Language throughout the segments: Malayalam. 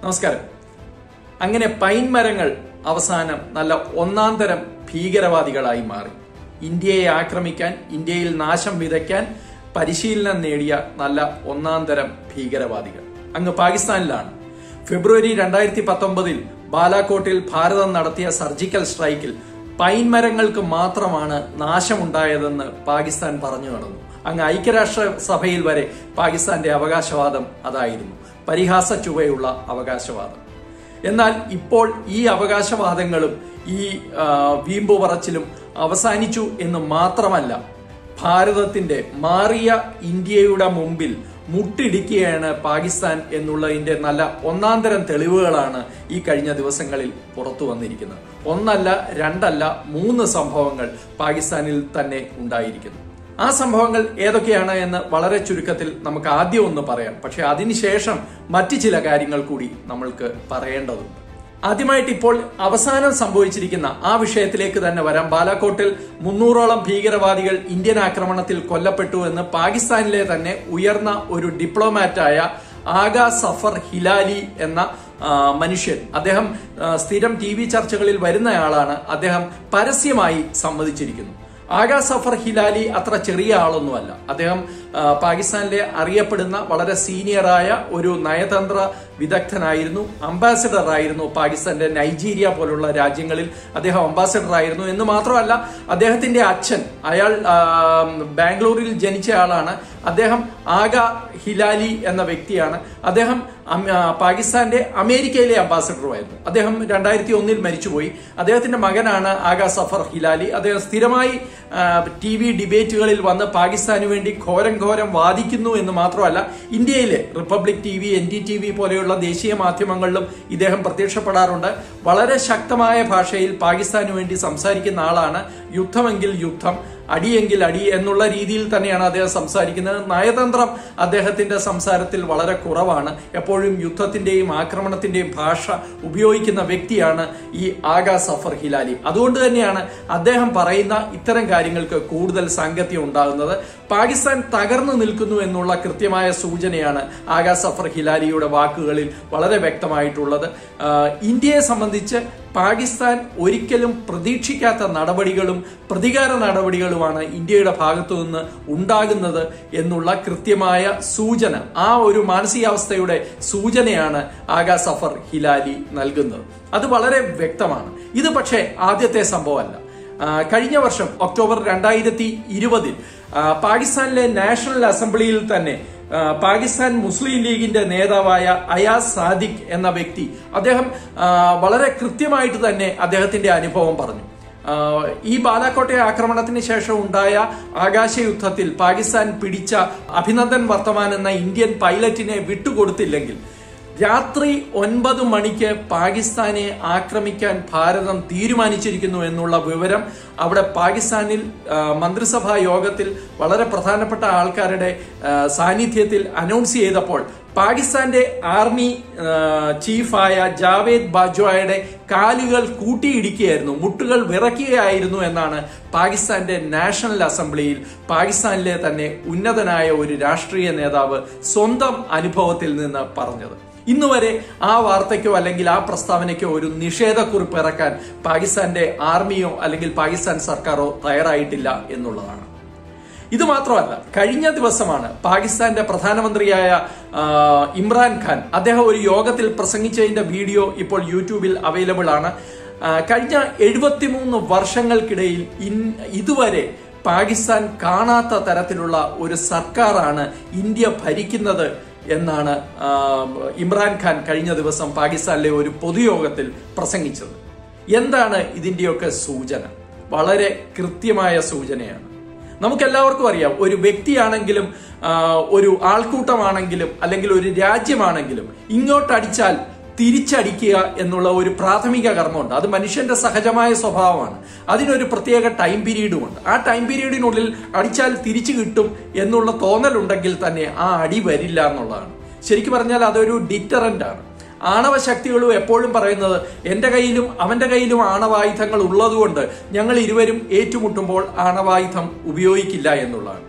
നമസ്കാരം അങ്ങനെ പൈൻ മരങ്ങൾ അവസാനം നല്ല ഒന്നാം തരം ഭീകരവാദികളായി മാറി ഇന്ത്യയെ ആക്രമിക്കാൻ ഇന്ത്യയിൽ നാശം വിതയ്ക്കാൻ പരിശീലനം നേടിയ നല്ല ഒന്നാം തരം ഭീകരവാദികൾ അങ്ങ് പാകിസ്ഥാനിലാണ് ഫെബ്രുവരി രണ്ടായിരത്തി പത്തൊമ്പതിൽ ബാലാകോട്ടിൽ ഭാരതം നടത്തിയ സർജിക്കൽ സ്ട്രൈക്കിൽ പൈൻ മരങ്ങൾക്ക് മാത്രമാണ് നാശമുണ്ടായതെന്ന് പാകിസ്ഥാൻ പറഞ്ഞു നടന്നു അങ്ങ് ഐക്യരാഷ്ട്ര സഭയിൽ വരെ പാകിസ്ഥാന്റെ അവകാശവാദം അതായിരുന്നു പരിഹാസ ചുവയുള്ള അവകാശവാദം എന്നാൽ ഇപ്പോൾ ഈ അവകാശവാദങ്ങളും ഈ ആ, വീമ്പു പറച്ചിലും അവസാനിച്ചു എന്ന് മാത്രമല്ല ഭാരതത്തിന്റെ മാറിയ ഇന്ത്യയുടെ മുമ്പിൽ മുട്ടിടിക്കുകയാണ് പാകിസ്ഥാൻ എന്നുള്ളതിന്റെ നല്ല ഒന്നാന്തരം തെളിവുകളാണ് ഈ കഴിഞ്ഞ ദിവസങ്ങളിൽ പുറത്തു വന്നിരിക്കുന്നത് ഒന്നല്ല രണ്ടല്ല മൂന്ന് സംഭവങ്ങൾ പാകിസ്ഥാനിൽ തന്നെ ഉണ്ടായിരിക്കുന്നു ആ സംഭവങ്ങൾ ഏതൊക്കെയാണ് എന്ന് വളരെ ചുരുക്കത്തിൽ നമുക്ക് ആദ്യം ഒന്ന് പറയാം പക്ഷെ അതിനുശേഷം മറ്റു ചില കാര്യങ്ങൾ കൂടി നമ്മൾക്ക് പറയേണ്ടതുണ്ട് ആദ്യമായിട്ട് ഇപ്പോൾ അവസാനം സംഭവിച്ചിരിക്കുന്ന ആ വിഷയത്തിലേക്ക് തന്നെ വരാം ബാലാകോട്ടിൽ മുന്നൂറോളം ഭീകരവാദികൾ ഇന്ത്യൻ ആക്രമണത്തിൽ കൊല്ലപ്പെട്ടു എന്ന് പാകിസ്ഥാനിലെ തന്നെ ഉയർന്ന ഒരു ഡിപ്ലോമാറ്റായ ആഗാ സഫർ ഹിലാലി എന്ന ആ, മനുഷ്യൻ അദ്ദേഹം ആ, സ്ഥിരം ടി വി ചർച്ചകളിൽ വരുന്നയാളാണ് അദ്ദേഹം പരസ്യമായി സമ്മതിച്ചിരിക്കുന്നു ആഗാ സഫർ ഹിലാലി അത്ര ചെറിയ ആളൊന്നുമല്ല അദ്ദേഹം ആ, പാകിസ്ഥാനിലെ അറിയപ്പെടുന്ന വളരെ സീനിയറായ ഒരു നയതന്ത്ര വിദഗ്ധനായിരുന്നു അംബാസിഡർ ആയിരുന്നു പാകിസ്ഥാന്റെ നൈജീരിയ പോലുള്ള രാജ്യങ്ങളിൽ അദ്ദേഹം അംബാസിഡർ ആയിരുന്നു എന്ന് മാത്രമല്ല അദ്ദേഹത്തിന്റെ അച്ഛൻ അയാൾ ആ, ബാംഗ്ലൂരിൽ ജനിച്ച ആളാണ് അദ്ദേഹം ആഗ ഹിലാലി എന്ന വ്യക്തിയാണ് അദ്ദേഹം അം- ആ, പാകിസ്ഥാന്റെ അമേരിക്കയിലെ അംബാസിഡറുമായിരുന്നു അദ്ദേഹം രണ്ടായിരത്തി ഒന്നിൽ മരിച്ചുപോയി അദ്ദേഹത്തിന്റെ മകനാണ് ആഗ സഫർ ഹിലാലി അദ്ദേഹം സ്ഥിരമായി ടി വി ഡിബേറ്റുകളിൽ വന്ന് പാകിസ്ഥാന് വേണ്ടി ഘോരം ഘോരം വാദിക്കുന്നു എന്ന് മാത്രമല്ല ഇന്ത്യയിലെ Republic T V N D T V പോലെയുള്ള ദേശീയ മാധ്യമങ്ങളിലും ഇദ്ദേഹം പ്രത്യക്ഷപ്പെടാറുണ്ട് വളരെ ശക്തമായ ഭാഷയിൽ പാകിസ്ഥാന് വേണ്ടി സംസാരിക്കുന്ന ആളാണ് യുദ്ധമെങ്കിൽ യുദ്ധം അടിയെങ്കിൽ അടി എന്നുള്ള രീതിയിൽ തന്നെയാണ് അദ്ദേഹം സംസാരിക്കുന്നത് നയതന്ത്രം അദ്ദേഹത്തിന്റെ സംസാരത്തിൽ വളരെ കുറവാണ് എപ്പോഴും യുദ്ധത്തിന്റെയും ആക്രമണത്തിന്റെയും ഭാഷ ഉപയോഗിക്കുന്ന വ്യക്തിയാണ് ഈ ആഗാ സഫർ ഹിലാലി അതുകൊണ്ട് തന്നെയാണ് അദ്ദേഹം പറയുന്ന ഇത്തരം കാര്യങ്ങൾക്ക് കൂടുതൽ സാങ്കത്യം ഉണ്ടാകുന്നത് പാകിസ്ഥാൻ തകർന്നു നിൽക്കുന്നു എന്നുള്ള കൃത്യമായ സൂചനയാണ് ആഗാ സഫർ ഹിലാലിയുടെ വാക്കുകളിൽ വളരെ വ്യക്തമായിട്ടുള്ളത് ആ, ഇന്ത്യയെ സംബന്ധിച്ച് പാകിസ്ഥാൻ ഒരിക്കലും പ്രതീക്ഷിക്കാത്ത നടപടികളും പ്രതികാര നടപടികളുമാണ് ഇന്ത്യയുടെ ഭാഗത്തു നിന്ന് ഉണ്ടാകുന്നത് എന്നുള്ള കൃത്യമായ സൂചന ആ ഒരു മാനസികാവസ്ഥയുടെ സൂചനയാണ് ആഗാ സഫർ ഹിലാലി നൽകുന്നത് അത് വളരെ വ്യക്തമാണ് ഇത് പക്ഷേ ആദ്യത്തെ സംഭവമല്ല ആ, കഴിഞ്ഞ വർഷം ഒക്ടോബർ രണ്ടായിരത്തി ഇരുപതിൽ പാകിസ്ഥാനിലെ നാഷണൽ അസംബ്ലിയിൽ തന്നെ ആ, പാകിസ്ഥാൻ മുസ്ലിം ലീഗിന്റെ നേതാവായ അയാസ് സാദിഖ് എന്ന വ്യക്തി അദ്ദേഹം ആ, വളരെ കൃത്യമായിട്ട് തന്നെ അദ്ദേഹത്തിന്റെ അനുഭവം പറഞ്ഞു ആ, ഈ ബാലാക്കോട്ടെ ആക്രമണത്തിന് ശേഷം ഉണ്ടായ ആകാശയുദ്ധത്തിൽ പാകിസ്ഥാൻ പിടിച്ച അഭിനന്ദൻ വർത്തമാൻ എന്ന ഇന്ത്യൻ പൈലറ്റിനെ വിട്ടുകൊടുത്തില്ലെങ്കിൽ രാത്രി ഒൻപത് മണിക്ക് പാകിസ്ഥാനെ ആക്രമിക്കാൻ ഭാരതം തീരുമാനിച്ചിരിക്കുന്നു എന്നുള്ള വിവരം അവിടെ പാകിസ്ഥാനിൽ ആ, മന്ത്രിസഭാ യോഗത്തിൽ വളരെ പ്രധാനപ്പെട്ട ആൾക്കാരുടെ ആ, സാന്നിധ്യത്തിൽ അനൗൺസ് ചെയ്തപ്പോൾ പാകിസ്ഥാന്റെ ആർമി ആ, ചീഫായ ജാവേദ് ബാജ്വായുടെ കാലുകൾ കൂട്ടിയിടിക്കുകയായിരുന്നു മുട്ടുകൾ വിറയ്ക്കുകയായിരുന്നു എന്നാണ് പാകിസ്ഥാന്റെ നാഷണൽ അസംബ്ലിയിൽ പാകിസ്ഥാനിലെ തന്നെ ഉന്നതനായ ഒരു രാഷ്ട്രീയ നേതാവ് സ്വന്തം അനുഭവത്തിൽ നിന്ന് പറഞ്ഞത് ഇന്ന് വരെ ആ വാർത്തയ്ക്കോ അല്ലെങ്കിൽ ആ പ്രസ്താവനയ്ക്കോ ഒരു നിഷേധക്കുറിപ്പ് ഇറക്കാൻ പാകിസ്ഥാന്റെ ആർമിയോ അല്ലെങ്കിൽ പാകിസ്ഥാൻ സർക്കാരോ തയ്യാറായിട്ടില്ല എന്നുള്ളതാണ് ഇത് മാത്രമല്ല കഴിഞ്ഞ ദിവസമാണ് പാകിസ്ഥാന്റെ പ്രധാനമന്ത്രിയായ ആ, ഇമ്രാൻ ഖാൻ അദ്ദേഹം ഒരു യോഗത്തിൽ പ്രസംഗിച്ചതിന്റെ വീഡിയോ ഇപ്പോൾ യൂട്യൂബിൽ അവൈലബിൾ ആണ് ആ, കഴിഞ്ഞ എഴുപത്തിമൂന്ന് വർഷങ്ങൾക്കിടയിൽ ഇൻ- ഇതുവരെ പാകിസ്ഥാൻ കാണാത്ത തരത്തിലുള്ള ഒരു സർക്കാരാണ് ഇന്ത്യ ഭരിക്കുന്നത് എന്നാണ് ആ, ഇമ്രാൻഖാൻ കഴിഞ്ഞ ദിവസം പാകിസ്ഥാനിലെ ഒരു പൊതുയോഗത്തിൽ പ്രസംഗിച്ചത് എന്താണ് ഇതിന്റെയൊക്കെ സൂചന വളരെ കൃത്യമായ സൂചനയാണ് നമുക്കെല്ലാവർക്കും അറിയാം ഒരു വ്യക്തിയാണെങ്കിലും ആ, ഒരു ആൾക്കൂട്ടമാണെങ്കിലും അല്ലെങ്കിൽ ഒരു രാജ്യമാണെങ്കിലും ഇങ്ങോട്ടടിച്ചാൽ തിരിച്ചടിക്കുക എന്നുള്ള ഒരു പ്രാഥമിക കർമ്മമുണ്ട് അത് മനുഷ്യന്റെ സഹജമായ സ്വഭാവമാണ് അതിനൊരു പ്രത്യേക ടൈം പീരീഡുമുണ്ട് ആ ടൈം പീരീഡിനുള്ളിൽ അടിച്ചാൽ തിരിച്ചു കിട്ടും എന്നുള്ള തോന്നലുണ്ടെങ്കിൽ തന്നെ ആ അടി വരില്ല എന്നുള്ളതാണ് ശരിക്കും പറഞ്ഞാൽ അതൊരു ഡിറ്ററന്റ് ആണ് ആണവ ശക്തികളും എപ്പോഴും പറയുന്നത് എന്റെ കയ്യിലും അവന്റെ കയ്യിലും ആണവായുധങ്ങൾ ഉള്ളതുകൊണ്ട് ഞങ്ങൾ ഇരുവരും ഏറ്റുമുട്ടുമ്പോൾ ആണവായുധം ഉപയോഗിക്കില്ല എന്നുള്ളതാണ്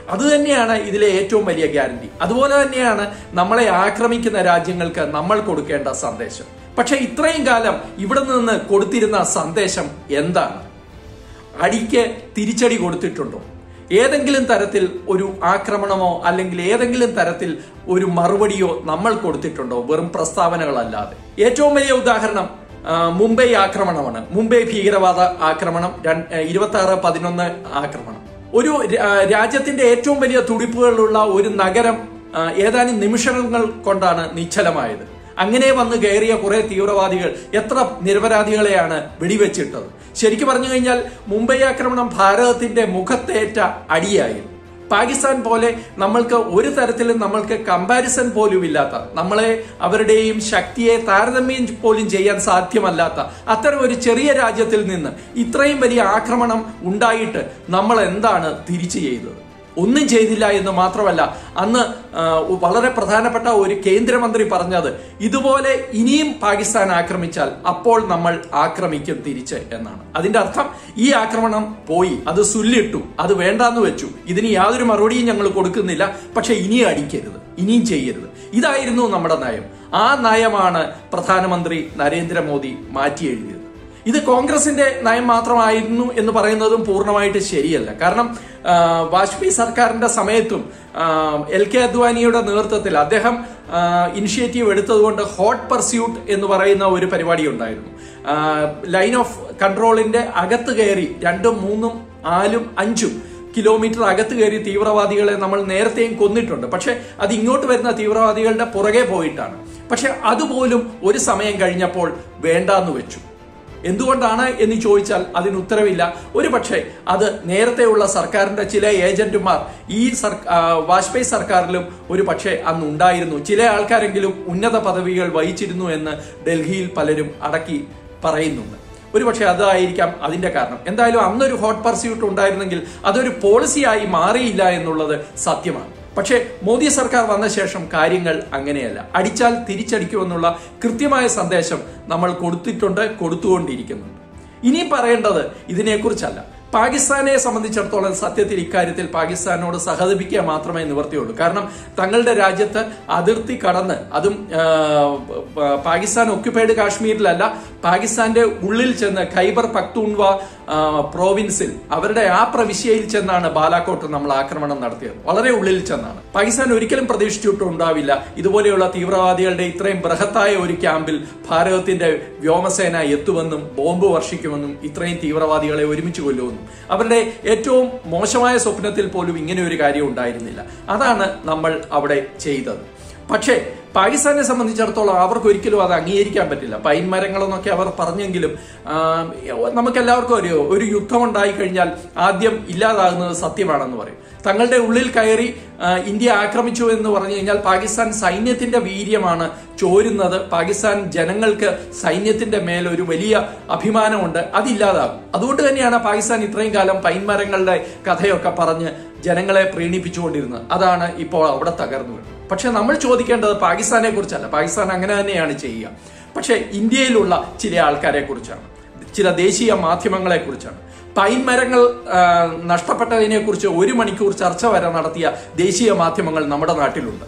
അത് തന്നെയാണ് ഇതിലെ ഏറ്റവും വലിയ ഗ്യാരണ്ടി അതുപോലെ തന്നെയാണ് നമ്മളെ ആക്രമിക്കുന്ന രാജ്യങ്ങൾക്ക് നമ്മൾ കൊടുക്കേണ്ട സന്ദേശം പക്ഷെ ഇത്രയും കാലം ഇവിടെ നിന്ന് കൊടുത്തിരുന്ന സന്ദേശം എന്താണ് അടിക്ക് തിരിച്ചടി കൊടുത്തിട്ടുണ്ടോ ഏതെങ്കിലും തരത്തിൽ ഒരു ആക്രമണമോ അല്ലെങ്കിൽ ഏതെങ്കിലും തരത്തിൽ ഒരു മറുപടിയോ നമ്മൾ കൊടുത്തിട്ടുണ്ടോ വെറും പ്രസ്താവനകളല്ലാതെ ഏറ്റവും വലിയ ഉദാഹരണം ആ, മുംബൈ ആക്രമണമാണ് മുംബൈ ഭീകരവാദ ആക്രമണം ഇരുപത്തി ആറ് പതിനൊന്ന് ആക്രമണം ഒരു രാ- രാജ്യത്തിന്റെ ഏറ്റവും വലിയ തുടിപ്പുകളുള്ള ഒരു നഗരം ആ, ഏതാനും നിമിഷങ്ങൾ കൊണ്ടാണ് നിശ്ചലമായത് അങ്ങനെ വന്ന് കയറിയ കുറെ തീവ്രവാദികൾ എത്ര നിരപരാധികളെയാണ് വെടിവെച്ചിട്ടത് ശരിക്കും പറഞ്ഞു കഴിഞ്ഞാൽ മുംബൈ ആക്രമണം ഭാരതത്തിന്റെ മുഖത്തേറ്റ അടിയായിരുന്നു പാകിസ്ഥാൻ പോലെ നമ്മൾക്ക് ഒരു തരത്തിലും നമ്മൾക്ക് കമ്പാരിസൺ പോലും ഇല്ലാത്ത നമ്മളെ അവരുടെയും ശക്തിയെ താരതമ്യം പോലും ചെയ്യാൻ സാധ്യമല്ലാത്ത അത്തരം ഒരു ചെറിയ രാജ്യത്തിൽ നിന്ന് ഇത്രയും വലിയ ആക്രമണം ഉണ്ടായിട്ട് നമ്മൾ എന്താണ് തിരിച്ചു ചെയ്തത് ഒന്നും ചെയ്തില്ല എന്ന് മാത്രമല്ല അന്ന് ആ, വളരെ പ്രധാനപ്പെട്ട ഒരു കേന്ദ്രമന്ത്രി പറഞ്ഞത് ഇതുപോലെ ഇനിയും പാകിസ്ഥാൻ ആക്രമിച്ചാൽ അപ്പോൾ നമ്മൾ ആക്രമിക്കും തിരിച്ച് എന്നാണ് അതിന്റെ അർത്ഥം ഈ ആക്രമണം പോയി അത് സുല്ലിട്ടു അത് വേണ്ടാന്ന് വെച്ചു ഇതിന് യാതൊരു മറുപടിയും ഞങ്ങൾ കൊടുക്കുന്നില്ല പക്ഷെ ഇനിയും അടിക്കരുത് ഇനിയും ചെയ്യരുത് ഇതായിരുന്നു നമ്മുടെ നയം ആ നയമാണ് പ്രധാനമന്ത്രി നരേന്ദ്രമോദി മാറ്റി എഴുതിയത് ഇത് കോൺഗ്രസിന്റെ നയം മാത്രമായിരുന്നു എന്ന് പറയുന്നതും പൂർണ്ണമായിട്ട് ശരിയല്ല കാരണം ആ, വാജ്പേയി സർക്കാരിന്റെ സമയത്തും ആ, എൽ കെ അദ്വാനിയുടെ നേതൃത്വത്തിൽ അദ്ദേഹം ആ, ഇനിഷ്യേറ്റീവ് എടുത്തതുകൊണ്ട് ഹോട്ട് പർസ്യൂട്ട് എന്ന് പറയുന്ന ഒരു പരിപാടി ഉണ്ടായിരുന്നു ആ, ലൈൻ ഓഫ് കൺട്രോളിന്റെ അകത്ത് കയറി രണ്ടും മൂന്നും നാലും അഞ്ചും കിലോമീറ്റർ അകത്ത് കയറി തീവ്രവാദികളെ നമ്മൾ നേരത്തെയും കൊന്നിട്ടുണ്ട് പക്ഷെ അത് ഇങ്ങോട്ട് വരുന്ന തീവ്രവാദികളുടെ പുറകെ പോയിട്ടാണ് പക്ഷെ അതുപോലും ഒരു സമയം കഴിഞ്ഞപ്പോൾ വേണ്ടാന്ന് വെച്ചു എന്തുകൊണ്ടാണ് എന്ന് ചോദിച്ചാൽ അതിന് ഉത്തരവില്ല ഒരു പക്ഷേ അത് നേരത്തെയുള്ള സർക്കാരിന്റെ ചില ഏജന്റുമാർ ഈ സർ- ആ, വാജ്പേയി സർക്കാരിലും ഒരു പക്ഷേ അന്ന് ഉണ്ടായിരുന്നു ചില ആൾക്കാരെങ്കിലും ഉന്നത പദവികൾ വഹിച്ചിരുന്നു എന്ന് ഡൽഹിയിൽ പലരും അടക്കി പറയുന്നുണ്ട് ഒരുപക്ഷെ അതായിരിക്കാം അതിന്റെ കാരണം എന്തായാലും അന്നൊരു ഹോട്ട് പർസ്യൂട്ട് ഉണ്ടായിരുന്നെങ്കിൽ അതൊരു പോളിസിയായി മാറിയില്ല എന്നുള്ളത് സത്യമാണ് പക്ഷേ മോദി സർക്കാർ വന്ന ശേഷം കാര്യങ്ങൾ അങ്ങനെയല്ല അടിച്ചാൽ തിരിച്ചടിക്കുമെന്നുള്ള കൃത്യമായ സന്ദേശം നമ്മൾ കൊടുത്തിട്ടുണ്ട് കൊടുത്തുകൊണ്ടിരിക്കുന്നുണ്ട് ഇനി പറയേണ്ടത് ഇതിനെക്കുറിച്ചല്ല പാകിസ്ഥാനെ സംബന്ധിച്ചിടത്തോളം സത്യത്തിൽ ഇക്കാര്യത്തിൽ പാകിസ്ഥാനോട് സഹതപിക്കുക മാത്രമേ നിവർത്തിയുള്ളൂ കാരണം തങ്ങളുടെ രാജ്യത്ത് അതിർത്തി കടന്ന് അതും ആ, പ- പാകിസ്ഥാൻ ഒക്യുപ്പൈഡ് കാശ്മീരിലല്ല പാകിസ്ഥാന്റെ ഉള്ളിൽ ചെന്ന് ഖൈബർ പക്തൂൺവ ആ, പ്രോവിൻസിൽ അവരുടെ ആ പ്രവിശ്യയിൽ ചെന്നാണ് ബാലാക്കോട്ട് നമ്മൾ ആക്രമണം നടത്തിയത് വളരെ ഉള്ളിൽ ചെന്നാണ് പാകിസ്ഥാൻ ഒരിക്കലും പ്രതീക്ഷിച്ചിട്ടുണ്ടാവില്ല ഇതുപോലെയുള്ള തീവ്രവാദികളുടെ ഇത്രയും ബൃഹത്തായ ഒരു ക്യാമ്പിൽ ഭാരതത്തിന്റെ വ്യോമസേന എത്തുമെന്നും ബോംബ് വർഷിക്കുമെന്നും ഇത്രയും തീവ്രവാദികളെ ഒരുമിച്ച് കൊല്ലുമെന്നും അവരുടെ ഏറ്റവും മോശമായ സ്വപ്നത്തിൽ പോലും ഇങ്ങനെ ഒരു കാര്യം ഉണ്ടായിരുന്നില്ല അതാണ് നമ്മൾ അവിടെ ചെയ്തത് പക്ഷേ പാകിസ്ഥാനെ സംബന്ധിച്ചിടത്തോളം അവർക്ക് ഒരിക്കലും അത് അംഗീകരിക്കാൻ പറ്റില്ല പൈൻ മരങ്ങളെന്നൊക്കെ അവർ പറഞ്ഞെങ്കിലും നമുക്ക് എല്ലാവർക്കും അറിയോ ഒരു യുദ്ധം ഉണ്ടായി കഴിഞ്ഞാൽ ആദ്യം ഇല്ലാതാകുന്നത് സത്യമാണെന്ന് പറയും തങ്ങളുടെ ഉള്ളിൽ കയറി ആ, ഇന്ത്യ ആക്രമിച്ചു എന്ന് പറഞ്ഞു കഴിഞ്ഞാൽ പാകിസ്ഥാൻ സൈന്യത്തിന്റെ വീര്യമാണ് ചോരുന്നത് പാകിസ്ഥാൻ ജനങ്ങൾക്ക് സൈന്യത്തിന്റെ മേൽ ഒരു വലിയ അഭിമാനമുണ്ട് അതില്ലാതാകും അതുകൊണ്ട് തന്നെയാണ് പാകിസ്ഥാൻ ഇത്രയും കാലം പൈൻമരങ്ങളുടെ കഥയൊക്കെ പറഞ്ഞ് ജനങ്ങളെ പ്രീണിപ്പിച്ചുകൊണ്ടിരുന്നത് അതാണ് ഇപ്പോൾ അവിടെ തകർന്നു വീണത് പക്ഷെ നമ്മൾ ചോദിക്കേണ്ടത് പാകിസ്ഥാനെ കുറിച്ചല്ല പാകിസ്ഥാൻ അങ്ങനെ തന്നെയാണ് ചെയ്യുക പക്ഷെ ഇന്ത്യയിലുള്ള ചില ആൾക്കാരെ കുറിച്ചാണ് ചില ദേശീയ മാധ്യമങ്ങളെ കുറിച്ചാണ് പൈൻ മരങ്ങൾ ആ, നഷ്ടപ്പെട്ടതിനെ കുറിച്ച് ഒരു മണിക്കൂർ ചർച്ച വരെ നടത്തിയ ദേശീയ മാധ്യമങ്ങൾ നമ്മുടെ നാട്ടിലുണ്ട്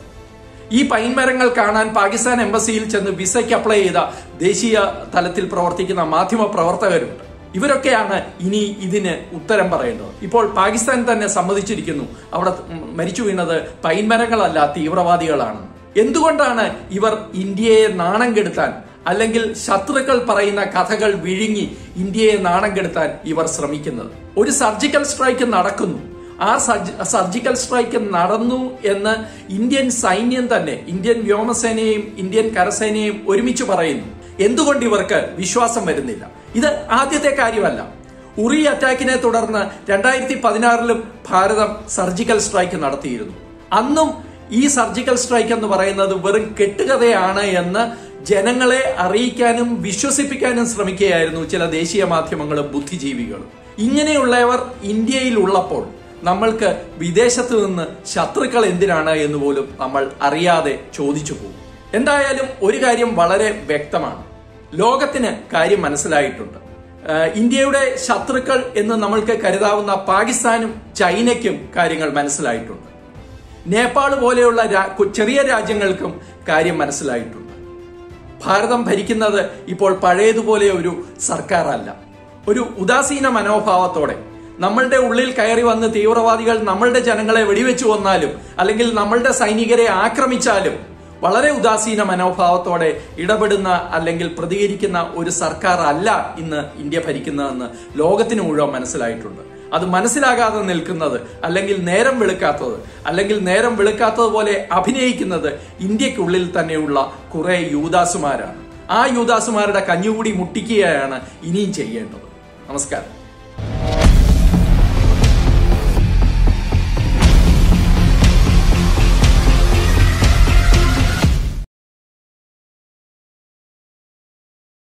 ഈ പൈൻ മരങ്ങൾ കാണാൻ പാകിസ്ഥാൻ എംബസിയിൽ ചെന്ന് വിസയ്ക്ക് അപ്ലൈ ചെയ്ത ദേശീയ തലത്തിൽ പ്രവർത്തിക്കുന്ന മാധ്യമ പ്രവർത്തകരുണ്ട് ഇവരൊക്കെയാണ് ഇനി ഇതിന് ഉത്തരം പറയേണ്ടത് ഇപ്പോൾ പാകിസ്ഥാൻ തന്നെ സമ്മതിച്ചിരിക്കുന്നു അവിടെ മരിച്ചു വീണത് പൈൻ മരങ്ങളല്ല തീവ്രവാദികളാണ് എന്തുകൊണ്ടാണ് ഇവർ ഇന്ത്യയെ നാണം കെടുത്താൻ അല്ലെങ്കിൽ ശത്രുക്കൾ പറയുന്ന കഥകൾ വിഴുങ്ങി ഇന്ത്യയെ നാണം കെടുത്താൻ ഇവർ ശ്രമിക്കുന്നത് ഒരു സർജിക്കൽ സ്ട്രൈക്ക് നടക്കുന്നു ആ സർജ് സർജിക്കൽ സ്ട്രൈക്ക് നടന്നു എന്ന് ഇന്ത്യൻ സൈന്യം തന്നെ ഇന്ത്യൻ വ്യോമസേനയും ഇന്ത്യൻ കരസേനയും ഒരുമിച്ച് പറയുന്നു എന്തുകൊണ്ട് ഇവർക്ക് വിശ്വാസം വരുന്നില്ല ഇത് ആദ്യത്തെ കാര്യമല്ല ഉറി അറ്റാക്കിനെ തുടർന്ന് രണ്ടായിരത്തി പതിനാറിലും ഭാരതം സർജിക്കൽ സ്ട്രൈക്ക് നടത്തിയിരുന്നു അന്നും ഈ സർജിക്കൽ സ്ട്രൈക്ക് എന്ന് പറയുന്നത് വെറും കെട്ടുകഥയാണ് എന്ന് ജനങ്ങളെ അറിയിക്കാനും വിശ്വസിപ്പിക്കാനും ശ്രമിക്കുകയായിരുന്നു ചില ദേശീയ മാധ്യമങ്ങളും ബുദ്ധിജീവികളും ഇങ്ങനെയുള്ളവർ ഇന്ത്യയിൽ ഉള്ളപ്പോൾ നമ്മൾക്ക് വിദേശത്ത് നിന്ന് ശത്രുക്കൾ എന്തിനാണ് എന്ന് പോലും നമ്മൾ അറിയാതെ ചോദിച്ചു പോകും എന്തായാലും ഒരു കാര്യം വളരെ വ്യക്തമാണ് ലോകത്തിന് കാര്യം മനസ്സിലായിട്ടുണ്ട് ഏഹ് ഇന്ത്യയുടെ ശത്രുക്കൾ എന്ന് നമ്മൾക്ക് കരുതാവുന്ന പാകിസ്ഥാനും ചൈനയ്ക്കും കാര്യങ്ങൾ മനസ്സിലായിട്ടുണ്ട് നേപ്പാൾ പോലെയുള്ള രാ- കു- ചെറിയ രാജ്യങ്ങൾക്കും കാര്യം മനസ്സിലായിട്ടുണ്ട് ഭാരതം ഭരിക്കുന്നത് ഇപ്പോൾ പഴയതുപോലെ ഒരു സർക്കാർ അല്ല ഒരു ഉദാസീന മനോഭാവത്തോടെ നമ്മളുടെ ഉള്ളിൽ കയറി വന്ന് തീവ്രവാദികൾ നമ്മളുടെ ജനങ്ങളെ വെടിവെച്ചു കൊന്നാലും അല്ലെങ്കിൽ നമ്മളുടെ സൈനികരെ ആക്രമിച്ചാലും വളരെ ഉദാസീന മനോഭാവത്തോടെ ഇടപെടുന്ന അല്ലെങ്കിൽ പ്രതികരിക്കുന്ന ഒരു സർക്കാർ അല്ല ഇന്ന് ഇന്ത്യ ഭരിക്കുന്നതെന്ന് ലോകത്തിന് മുഴുവൻ മനസ്സിലായിട്ടുണ്ട് അത് മനസ്സിലാകാതെ നിൽക്കുന്നത് അല്ലെങ്കിൽ നേരം വെളുക്കാത്തത് അല്ലെങ്കിൽ നേരം വെളുക്കാത്തതുപോലെ അഭിനയിക്കുന്നത് ഇന്ത്യക്കുള്ളിൽ തന്നെയുള്ള കുറെ യൂദാസുമാരാണ് ആ യൂദാസുമാരുടെ കഞ്ഞുകൂടി മുട്ടിക്കുകയാണ് ഇനിയും ചെയ്യേണ്ടത് നമസ്കാരം